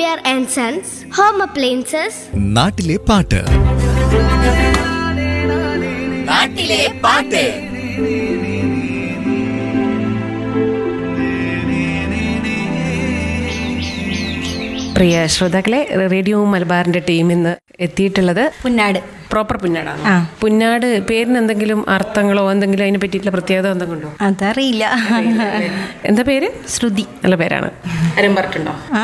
Nambiar and sons home appliances നാട്ടിലെ പാട്ട് നാട്ടിലെ പാട്ട് പ്രിയ ശ്രോതാക്കളെ റേഡിയോ മലബാറിന്റെ ടീം ഇന്ന് എത്തിയിട്ടുള്ളത് പുന്നാട് പ്രോപ്പർ പുന്നാടാണ് ആ. പുന്നാട് പേരിന് എന്തെങ്കിലും അർത്ഥങ്ങളോ എന്തെങ്കിലും അതിനെ പറ്റിയിട്ടുള്ള പ്രത്യേകത എന്തെങ്കിലും ഉണ്ടോ അതറിയില്ല എന്താ പേര് ശ്രുതി നല്ല പേരാണ് ആരും പറഞ്ഞിട്ടുണ്ടോ ആ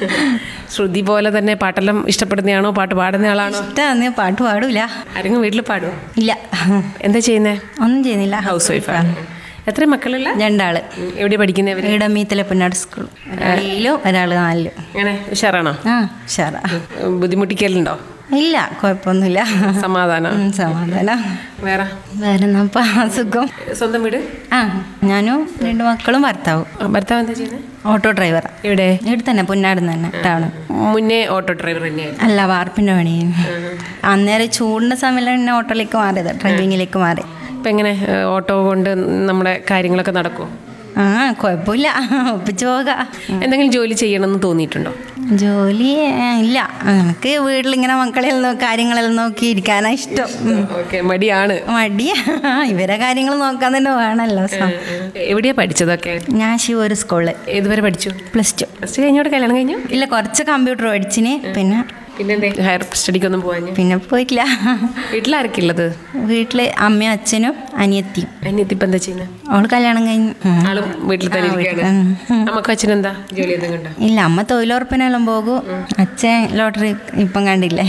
ശ്രുതി പോലെ തന്നെ പാട്ടെല്ലാം ഇഷ്ടപ്പെടുന്നയാണോ പാട്ട് പാടുന്ന ആളാണോ ഇഷ്ടമാണ് പാട്ട് പാടൂല ആരെങ്കിലും വീട്ടിൽ പാടുമോ ഇല്ല എന്താ ചെയ്യുന്നേ ഒന്നും ചെയ്യുന്നില്ല ഹൗസ് വൈഫാണ് എത്ര മക്കളില്ല രണ്ടാള് എവിടെ പഠിക്കുന്നവര് ഇടമീത്തിലെ പുന്നാട് സ്കൂൾ ഒരാളിലും ഒരാള് നാലിലും അങ്ങനെ ഉഷാറാണോ ആ ഉഷാറാ ബുദ്ധിമുട്ടിക്കലുണ്ടോ ഇല്ല കുഴപ്പമൊന്നുമില്ല സമാധാനം ഉം, സമാധാനം വേറെ വേറെ എന്നാ സുഖം സ്വന്തം വീട് ആ ഞാനും രണ്ട് മക്കളും ഭർത്താവും ആ, ഭർത്താവ് എന്താ ചെയ്യുന്നത് ഓട്ടോ ഡ്രൈവറാ എവിടെ ഇവിടെ തന്നെ പുന്നാട് തന്നെ ടൗണ് മുന്നേ ഓട്ടോ ഡ്രൈവർ തന്നെയായിരുന്നു അല്ല വാർപ്പിൻ്റെ പണി അന്നേരം ചൂടിൻ്റെ സമയത്താണ് എന്നെ ഓട്ടോയിലേക്ക് മാറിയത് ഡ്രൈവിങ്ങിലേക്ക് മാറി ഇപ്പം എങ്ങനെ ഏ, ഓട്ടോ കൊണ്ട് നമ്മുടെ കാര്യങ്ങളൊക്കെ നടക്കുമോ ആ കുഴപ്പമില്ല ഒപ്പിച്ച് പോകാം എന്തെങ്കിലും ജോലി ചെയ്യണമെന്ന് തോന്നിയിട്ടുണ്ടോ ജോലി ഏ, ഇല്ല എനിക്ക് വീട്ടിലിങ്ങനെ മക്കളെല്ലാം നോ- കാര്യങ്ങളെല്ലാം നോക്കി ഇരിക്കാനാ ഇഷ്ടം ഉം. ഓക്കെ മടിയാണ് മടിയാ ഇവരെ കാര്യങ്ങൾ നോക്കാൻ തന്നെ വേണമല്ലോ സ- എവിടെയാ പഠിച്ചതൊക്കെ ഞാൻ ശിവൊരു സ്കൂളിൽ ഏതുവരെ പഠിച്ചു പ്ലസ് ടു പ്ലസ് ടു കഴിഞ്ഞോട് കല്യാണം കഴിഞ്ഞു ഇല്ല കുറച്ച് കമ്പ്യൂട്ടർ പഠിച്ചിന് പിന്നെ പിന്നെ എന്തേ ഹയർ സ്റ്റഡിക്കൊന്നും പോകാഞ്ഞു പിന്നെ പോയിട്ടില്ല വീട്ടിലാരൊക്കെ ഉള്ളത് വീട്ടിൽ അമ്മയും അച്ഛനും അനിയത്തിയും അനിയത്തിപ്പം എന്താ ചെയ്യുന്നത് അവള് കല്യാണം കഴിഞ്ഞു ഉം. ആളും വീട്ടിൽ തന്നെ ഇരിക്കുകയാണ് അമ്മക്കും അച്ഛനെന്താ ജോലി എന്തെങ്കിലും ഉണ്ടോ ഇല്ല അമ്മ തൊഴിലുറപ്പിനെല്ലാം പോകും അച്ഛൻ ലോട്ടറി ഇപ്പം കണ്ടില്ലേ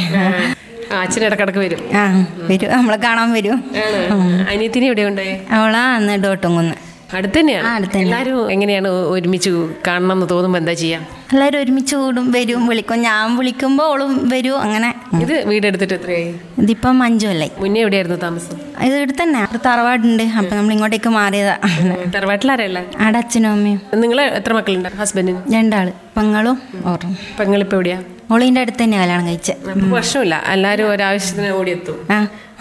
ആ അച്ഛൻ ഇടക്കിടക്ക് വരും ആ വരും നമ്മളെ കാണാൻ വരും അനിയത്തിനെ എവിടെ ഉണ്ടായേ അവളാ അന്ന് ഡോട്ടുങ്ങുന്ന് അടുത്ത് തന്നെയാണ് ആ, അടുത്ത് തന്നെ. എല്ലാവരും എങ്ങനെയാണ് ഒരുമിച്ച് കാണണം എന്ന് തോന്നുമ്പോൾ എന്താ ചെയ്യാം എല്ലാവരും ഒരുമിച്ച് കൂടും വരും വിളിക്കും ഞാൻ വിളിക്കുമ്പോൾ ഓളും വരും അങ്ങനെ ഇത് വീടെടുത്തിട്ട് എത്രയായി ഇതിപ്പം അഞ്ചു കൊല്ലായി മുന്നേ എവിടെയായിരുന്നു താമസം ഇത് ഇവിടെ തന്നെ ഒരു തറവാടുണ്ട് അപ്പം നമ്മൾ ഇങ്ങോട്ടേക്ക് മാറിയതാ തറവാട്ടിലാരല്ല ആടെ അച്ഛനും അമ്മയും നിങ്ങൾ എത്ര മക്കളുണ്ട് ഹസ്ബൻഡിന് രണ്ടാള് പെങ്ങളും ഓറും പെങ്ങളിപ്പോ എവിടെയാ ഓളിൻ്റെ അടുത്ത് തന്നെ കല്യാണം കഴിച്ചത് അപ്പൊ പ്രശ്നമില്ല എല്ലാവരും ഒരാവശ്യത്തിന് ഓടിയെത്തും ആ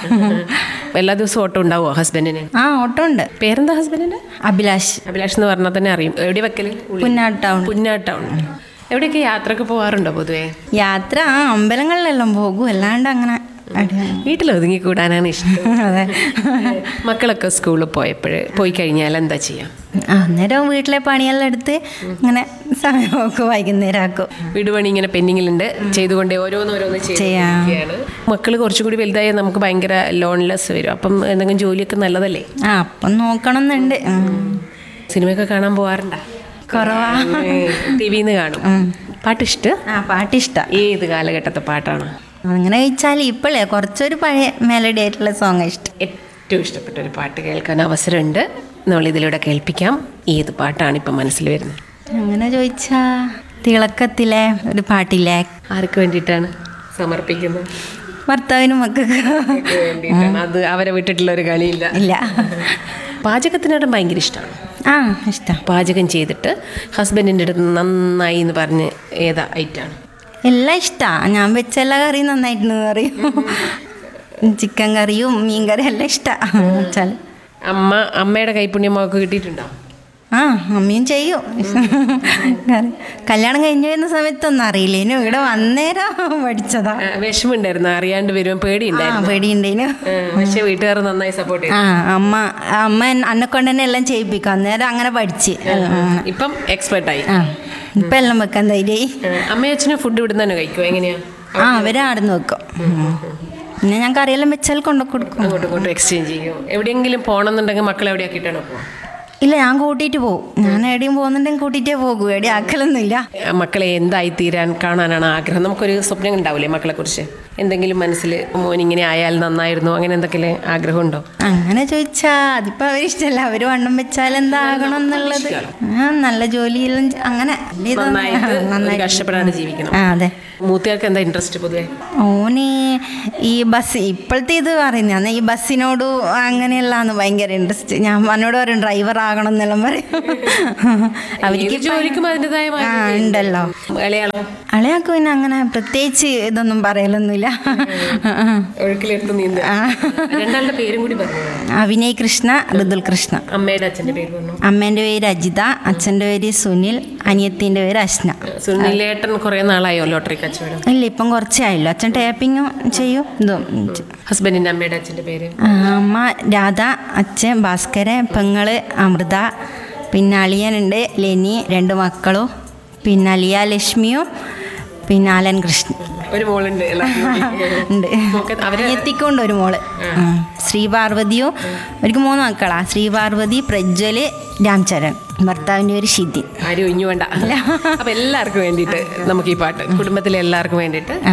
എല്ലാ ദിവസവും ഓട്ടോ ഉണ്ടാവുമോ ഹസ്ബൻഡിന് ആ ഓട്ടോ ഉണ്ട് പേരെന്താ ഹസ്ബൻഡിന്റെ അഭിലാഷ് അഭിലാഷ് എന്ന് പറഞ്ഞാൽ തന്നെ അറിയും എവിടെ വെക്കല് ഉള്ളിൽ. പുന്നാട് ടൗൺ പുന്നാട് ടൗൺ എവിടെയൊക്കെ യാത്രക്ക് പോകാറുണ്ടോ പൊതുവേ യാത്ര ആ അമ്പലങ്ങളിലെല്ലാം പോകും അല്ലാണ്ട് അങ്ങനെ അടി- വീട്ടിൽ ഒതുങ്ങി കൂടാനാണ് ഇഷ്ടം അതെ മക്കളൊക്കെ സ്കൂളിൽ പോയപ്പോൾ പോയി കഴിഞ്ഞാൽ എന്താ ചെയ്യാം അന്നേരം വീട്ടിലെ പണിയെല്ലാം എടുത്ത് ഇങ്ങനെ സമയം നോക്കും വൈകുന്നേരം ആക്കും വീട് പണി ഇങ്ങനെ പെൻഡിങ്ങിലുണ്ട് ചെയ്തുകൊണ്ടേ ഓരോന്നോരോന്ന് ചെയ്യാം. ചെയ്യാണ് മക്കൾ കുറച്ചും കൂടി വലുതായാൽ നമുക്ക് ഭയങ്കര ലോൺലെസ് വരും അപ്പം എന്തെങ്കിലും ജോലിയൊക്കെ നല്ലതല്ലേ ആ അപ്പം നോക്കണം എന്നുണ്ട് സിനിമയൊക്കെ കാണാൻ പോകാറുണ്ടോ കുറവാ ടി വിന്ന് കാണും പാട്ടിഷ്ട ആ പാട്ടിഷ്ട ഏത് കാലഘട്ടത്തെ പാട്ടാണ് അങ്ങനെ ചോദിച്ചാൽ ഇപ്പോഴേ കുറച്ചൊരു പഴയ മെലഡി ആയിട്ടുള്ള സോങ് ഇഷ്ടം ഏറ്റവും ഇഷ്ടപ്പെട്ട ഒരു പാട്ട് കേൾക്കാൻ അവസരമുണ്ട് നമ്മൾ ഇതിലൂടെ കേൾപ്പിക്കാം ഏത് പാട്ടാണ് ഇപ്പം മനസ്സിൽ വരുന്നത് അങ്ങനെ ചോദിച്ചാ തിളക്കത്തിലെ ഒരു പാട്ടില്ലേ ആർക്ക് വേണ്ടിയിട്ടാണ് സമർപ്പിക്കുന്നത് ഭർത്താവിനും മക്കൾക്ക് വേണ്ടിയിട്ടാണ് അത് അവരെ വിട്ടിട്ടുള്ള ഒരു കളിയില്ല ഇല്ല പാചകത്തിനോട് ഭയങ്കര ഇഷ്ടമാണ് ആ ഇഷ്ടം പാചകം ചെയ്തിട്ട് ഹസ്ബൻഡിൻ്റെ അടുത്ത് നന്നായി എന്ന് പറഞ്ഞ് ഏതാ ഐറ്റാണ് എല്ലാം ഇഷ്ടമാണ് ഞാൻ വെച്ച എല്ലാ കറിയും നന്നായിട്ടെന്ന് പറയും ചിക്കൻ കറിയും മീൻ കറിയും എല്ലാം ഇഷ്ടമാണ് വെച്ചാൽ അമ്മ അമ്മയുടെ കൈപ്പുണ്യം അവൾക്ക് കിട്ടിയിട്ടുണ്ടോ ആ അമ്മയും ചെയ്യും കറി- കല്യാണം കഴിഞ്ഞു വരുന്ന സമയത്തൊന്നും അറിയില്ലേനു ഇവിടെ വന്നേരം പഠിച്ചതാ ആ, വിഷമമുണ്ടായിരുന്നു അറിയാണ്ട് വരുമ്പോൾ ആ പേടിയുണ്ടായിരുന്നു പേടിയുണ്ടേനു ആ, പക്ഷെ വീട്ടുകാർ നന്നായി സപ്പോർട്ട് ചെയ്തു ആ അമ്മ അമ്മ എൻ- എന്നെ കൊണ്ട് തന്നെ എല്ലാം ചെയ്യിപ്പിക്കും അന്നേരം അങ്ങനെ പഠിച്ച് ഇപ്പം എക്സ്പെർട്ടായി ആ ഇപ്പം എല്ലാം വെക്കാൻ ധൈര്യമായി അമ്മയും അച്ഛനും ഫുഡ് ഇവിടുന്ന് തന്നെ കഴിക്കുമോ എങ്ങനെയാ ആ അവരെ ആടുന്ന് വെക്കും പിന്നെ ഞാൻ കറിയെല്ലാം വെച്ചാൽ കൊണ്ടു കൊടുക്കും അങ്ങോട്ടും ഇങ്ങോട്ടും എക്സ്ചേഞ്ച് ചെയ്യും എവിടെയെങ്കിലും പോകണമെന്നുണ്ടെങ്കിൽ മക്കളെ എവിടെയാക്കിയിട്ടാണോ പോവാ ഇല്ല ഞാൻ കൂട്ടിയിട്ട് പോകും ഞാൻ എവിടെയും പോകുന്നുണ്ടെങ്കിൽ കൂട്ടിയിട്ടേ പോകൂ എവിടെയും ആക്കലൊന്നുമില്ല മക്കളെ എന്തായി തീരാൻ കാണാനാണ് ആഗ്രഹം നമുക്കൊരു സ്വപ്നം ഉണ്ടാവില്ലേ മക്കളെ കുറിച്ച് എന്തെങ്കിലും മനസ്സിൽ മോൻ ഇങ്ങനെ ആയാൽ നന്നായിരുന്നു അങ്ങനെ എന്തൊക്കെ ആഗ്രഹമുണ്ടോ അങ്ങനെ ചോദിച്ചാ അതിപ്പോ അവരിഷ്ടല്ല അവര് വണ്ണം വെച്ചാൽ എന്താകണം എന്നുള്ളത് ആ നല്ല ജോലിയെല്ലാം ചെ- അങ്ങനെ വലിയ ഇതൊന്നും- നന്നായിട്ട് ഒരു നന്നായിട്ട് കഷ്ടപ്പെടാണ്ട് ജീവിക്കണം ആ അതെ മൂത്തയാൾക്ക് എന്താ ഇൻട്രസ്റ്റ് പൊതുവെ ഓന് ഈ ബസ് ഇപ്പോഴത്തെ ഇത് പറയുന്നത് അന്ന് ഈ ബസ്സിനോട് അങ്ങനെയല്ലാന്ന് ഭയങ്കര ഇൻട്രസ്റ്റ് ഞാൻ എന്നോട് പറയും ഡ്രൈവർ ആകണം എന്നെല്ലാം പറയും അവർക്ക് ഏത് ജോലിക്കും അതിൻ്റെതായ ആ ഉണ്ടല്ലോ മലയാളം അളയാക്ക് പിന്നെ അങ്ങനെ പ്രത്യേകിച്ച് ഇതൊന്നും പറയലൊന്നുമില്ല ഒഴുക്കിലെടുത്ത് നീന്ത രണ്ടാളുടെ പേരും കൂടി പറഞ്ഞു അഭിനയ് കൃഷ്ണ ഋതുൽ കൃഷ്ണ അമ്മയുടെ അച്ഛന്റെ പേര് പറഞ്ഞു അമ്മേൻ്റെ പേര് അജിത അച്ഛൻ്റെ പേര് സുനിൽ അനിയത്തിൻ്റെ പേര് അശ്ന സുനിലേട്ടൻ കുറെ നാളായോ ലോട്ടറി കച്ചവടം ഇല്ല ഇപ്പം കുറച്ചേ ആയല്ലോ അച്ഛൻ ടാപ്പിങ്ങും ചെയ്യും ഇതും ചെയ്യും. ഹസ്ബൻഡിന്റെ അമ്മയുടെ അച്ഛന്റെ പേര് ആ, അമ്മ രാധ അച്ഛൻ ഭാസ്കരൻ പെങ്ങള് അമൃത പിന്നെ അളിയനുണ്ട് ലെനി രണ്ട് മക്കളും പിന്നെ അലിയ ലക്ഷ്മിയും പിന്നെ ആലൻ കൃഷ്ണൻ ഒരു മോളുണ്ട് എല്ലാവർക്കും കൂടി. ഉണ്ട് മോക്ക് അവര് അനിയത്തിക്കൊണ്ട് ഒരു മോള് ഉം. ശ്രീപാർവതിയോ അവർക്ക് മൂന്ന് മക്കളാ ശ്രീപാർവതി പ്രജ്വല് രാംചരൺ ഭർത്താവിൻ്റെ പേര് ഷിദിൻ ആരും ഒഴിഞ്ഞു വേണ്ട അപ്പൊ എല്ലാവർക്കും വേണ്ടിയിട്ട് നമുക്ക് ഈ പാട്ട് കുടുംബത്തിലെ എല്ലാവർക്കും വേണ്ടിയിട്ട്